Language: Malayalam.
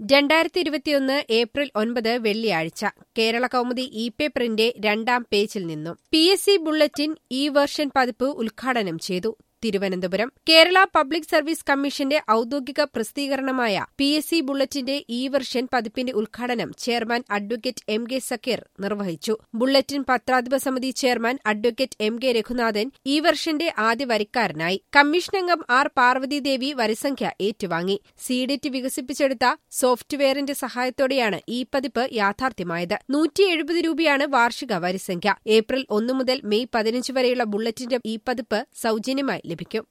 രണ്ടായിരത്തി ഇരുപത്തിയൊന്ന് ഏപ്രിൽ ഒൻപത് വെള്ളിയാഴ്ച കേരള കൗമുദി ഇ പേപ്പറിന്റെ രണ്ടാം പേജിൽ നിന്നും P S C bulletin E version പതിപ്പ് ഉദ്ഘാടനം ചെയ്തു തിരുവനന്തപുരം കേരള പബ്ലിക് സർവീസ് കമ്മീഷന്റെ ഔദ്യോഗിക പ്രസിദ്ധീകരണമായ പി എസ് സി ബുള്ളറ്റിന്റെ ഇ വെർഷൻ പതിപ്പിന്റെ ഉദ്ഘാടനം chairman advocate M K Zakir നിർവഹിച്ചു ബുള്ളറ്റിൻ പത്രാധിപ സമിതി chairman advocate M K Reghunathan ഈ വെർഷന്റെ ആദ്യ വരിക്കാരനായി കമ്മീഷൻ അംഗം ആർ പാർവതിദേവി വരിസംഖ്യ ഏറ്റുവാങ്ങി സീഡിറ്റ് വികസിപ്പിച്ചെടുത്ത സോഫ്റ്റ്വെയറിന്റെ സഹായത്തോടെയാണ് ഈ പതിപ്പ് യാഥാർത്ഥ്യമായത് നൂറ്റി എഴുപത് രൂപയാണ് വാർഷിക വരിസംഖ്യ ഏപ്രിൽ ഒന്നു മുതൽ മെയ് പതിനഞ്ച് വരെയുള്ള ബുള്ളറ്റിന്റെ ഈ പതിപ്പ് സൗജന്യമായി ലഭിക്കും